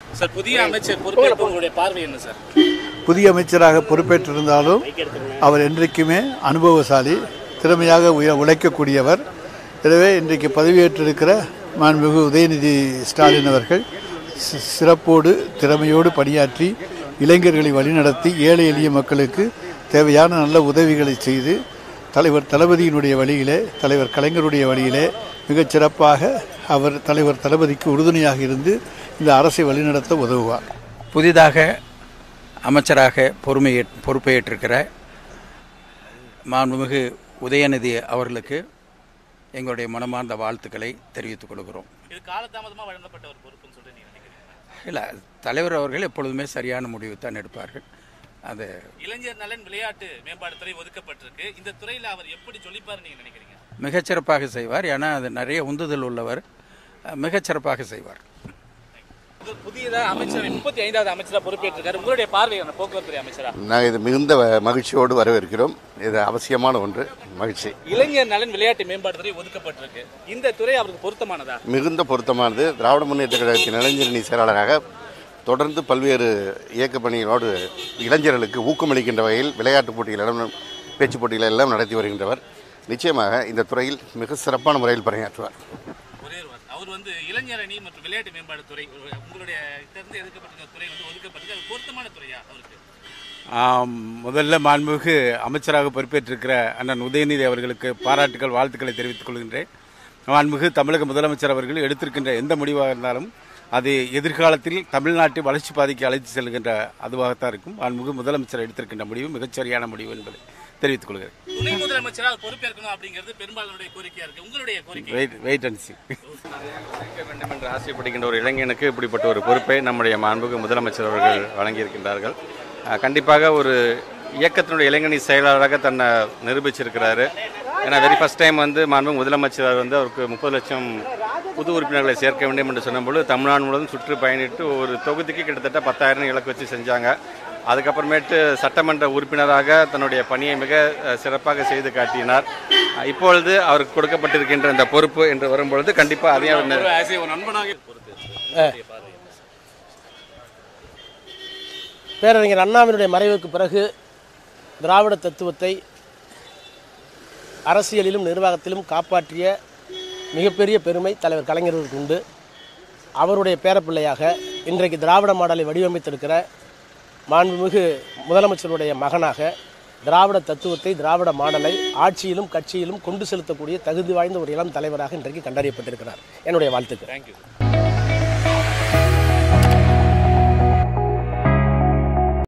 sir புதிய அமைச்சர் பொறுப்பேற்பு உங்களுடைய பார்வை என்ன சார் புதிய அமைச்சராக பொறுப்பேற்றிருந்தாலும் அவர் என்றைக்குமே அனுபவசாலி திறமையாக உய உழைக்கக்கூடியவர் எனவே இன்றைக்கு பதவியேற்றிருக்கிற மாண்புமிகு உதயநிதி ஸ்டாலின் அவர்கள் சி- சிறப்போடு திறமையோடு பணியாற்றி இளைஞர்களை வழிநடத்தி ஏழை எளிய மக்களுக்கு தேவையான நல்ல உதவிகளை செய்து தலைவர் தளபதியினுடைய வழியிலே தலைவர் கலைஞருடைய வழியிலே மிகச் சிறப்பாக அவர் தலைவர் தளபதிக்கு உறுதுணையாக இருந்து இந்த அரசை வழிநடத்த உதவுவார் புதிதாக அமைச்சராக பொறுமையே பொறுப்பேற்றிருக்கிற மாண்புமிகு உதயநிதி அவர்களுக்கு எங்களுடைய மனமார்ந்த வாழ்த்துக்களை தெரிவித்துக் கொள்கிறோம் இது காலதாமதமா வழங்கப்பட்ட ஒரு பொறுப்புன்னு சொல்லிட்டு நீங்க நினைக்கிறீங்க இல்லை தலைவர் அவர்கள் எப்பொழுதுமே சரியான முடிவு தான் எடுப்பார்கள் அது இளைஞர் நலன் விளையாட்டு மேம்பாட்டுத்துறை ஒதுக்கப்பட்டிருக்கு இந்த துறையில அவர் எப்படி சொல்லிப்பாரு நீங்க நினைக்கிறீங்க மிகச்சிறப்பாக செய்வார் ஏன்னா அது நிறைய உந்துதல் உள்ளவர் அஹ், மிகச்சிறப்பாக செய்வார் இது புதியதா அமைச்சர் முப்பத்தி ஐந்தாவது அமைச்சரா பொறுப்பேற்றிருக்காரு உங்களுடைய பார்வை என்ன போக்குவரத்து அமைச்சரா நாங்கள் இது மிகுந்த மகிழ்ச்சியோடு வரவேற்கிறோம் இது அவசியமான ஒன்று மகிழ்ச்சி இளைஞர் நலன் விளையாட்டு மேம்பாட்டுத்துறை ஒதுக்கப்பட்டிருக்கு இந்த துறை அவருக்கு பொருத்தமானதா மிகுந்த பொருத்தமானது திராவிட முன்னேற்ற கழகத்தின் இளைஞரணி செயலாளராக தொடர்ந்து பல்வேறு இயக்க பணிகளோடு இளைஞர்களுக்கு ஊக்கமளிக்கின்ற வகையில் விளையாட்டுப் போட்டிகளிடம் பேச்சு போட்டிகள் எல்லாம் நடத்தி வருகின்றவர் நிச்சயமாக இந்த துறையில் மிக சிறப்பான முறையில் பணியாற்றுவார் ஒரே ஒருவர் அவர் வந்து இளைஞர் அணி மற்றும் விளையாட்டு மேம்பாட்டுத்துறை உங்களுடைய இருந்து எதுக்கப்பட்டிருக்க துறை வந்து ஒதுக்கப்பட்டிருக்கு அது பொருத்தமான துறையா அவருக்கு ஆம், முதல்ல மாண்புமிகு அமைச்சராக பொறுப்பேற்றிருக்கிற அண்ணன் உதயநிதி அவர்களுக்கு பாராட்டுகள் வாழ்த்துக்களை தெரிவித்துக் கொள்கின்றேன் மாண்புமிகு தமிழக முதலமைச்சர் அவர்கள் எடுத்திருக்கின்ற எந்த முடிவாக இருந்தாலும் அது எதிர்காலத்தில் தமிழ்நாட்டை வளர்ச்சி பாதைக்கு அழைத்து செல்கின்ற அதுவாகத்தான் இருக்கும் மாண்புமிகு முதலமைச்சர் எடுத்திருக்கின்ற முடிவு மிகச்சரியான முடிவு என்பதை தெரிவித்துக் கொள்கிறேன் துணை முதலமைச்சரா அவர் பொறுப்பேற்கணும் அப்படிங்கிறது பெரும்பாலானுடைய கோரிக்கையா இருக்கு உங்களுடைய கோரிக்கை வெயிட் வெயிட் அண்ட் சி இருக்க வேண்டும் என்று ஆசைப்படுகின்ற ஒரு இளைஞனுக்கு இப்படிப்பட்ட ஒரு பொறுப்பை நம்முடைய மாண்புக்கு முதலமைச்சர் அவர்கள் வழங்கியிருக்கின்றார்கள் அஹ், கண்டிப்பாக ஒரு இயக்கத்தினுடைய இளைஞனி செயலாளராக தன்னை நிரூபிச்சிருக்கிறாரு ஏன்னா வெரி ஃபர்ஸ்ட் டைம் வந்து மாண்பு முதலமைச்சர் வந்து அவருக்கு முப்பது லட்சம் புது உறுப்பினர்களை சேர்க்க வேண்டும் என்று சொன்னபோது தமிழ்நாடு முழுவதும் சுற்று பயணிட்டு ஒரு தொகுதிக்கு கிட்டத்தட்ட பத்தாயிரம் இலக்கு வச்சு செஞ்சாங்க அதுக்கப்புறமேட்டு சட்டமன்ற உறுப்பினராக தன்னுடைய பணியை மிக அஹ், சிறப்பாக செய்து காட்டினார் அஹ், இப்பொழுது அவருக்கு கொடுக்கப்பட்டிருக்கின்ற இந்த பொறுப்பு என்று வரும்பொழுது கண்டிப்பாக அதையும் அவர் நிறை- ஒரு நண்பனாக பேரறிஞர் அண்ணாவினுடைய மறைவுக்கு பிறகு திராவிட தத்துவத்தை அரசியலிலும் நிர்வாகத்திலும் காப்பாற்றிய மிகப்பெரிய பெருமை தலைவர் கலைஞருக்கு உண்டு அவருடைய பேரப்பிள்ளையாக இன்றைக்கு திராவிட மாடலை வடிவமைத்திருக்கிற மாண்புமிகு முதலமைச்சருடைய மகனாக திராவிட தத்துவத்தை திராவிட மாடலை ஆட்சியிலும் கட்சியிலும் கொண்டு செலுத்தக்கூடிய தகுதி வாய்ந்த ஒரு இளம் தலைவராக இன்றைக்கு கண்டறியப்பட்டிருக்கிறார் என்னுடைய வாழ்த்துக்கள் தேங்க்யூ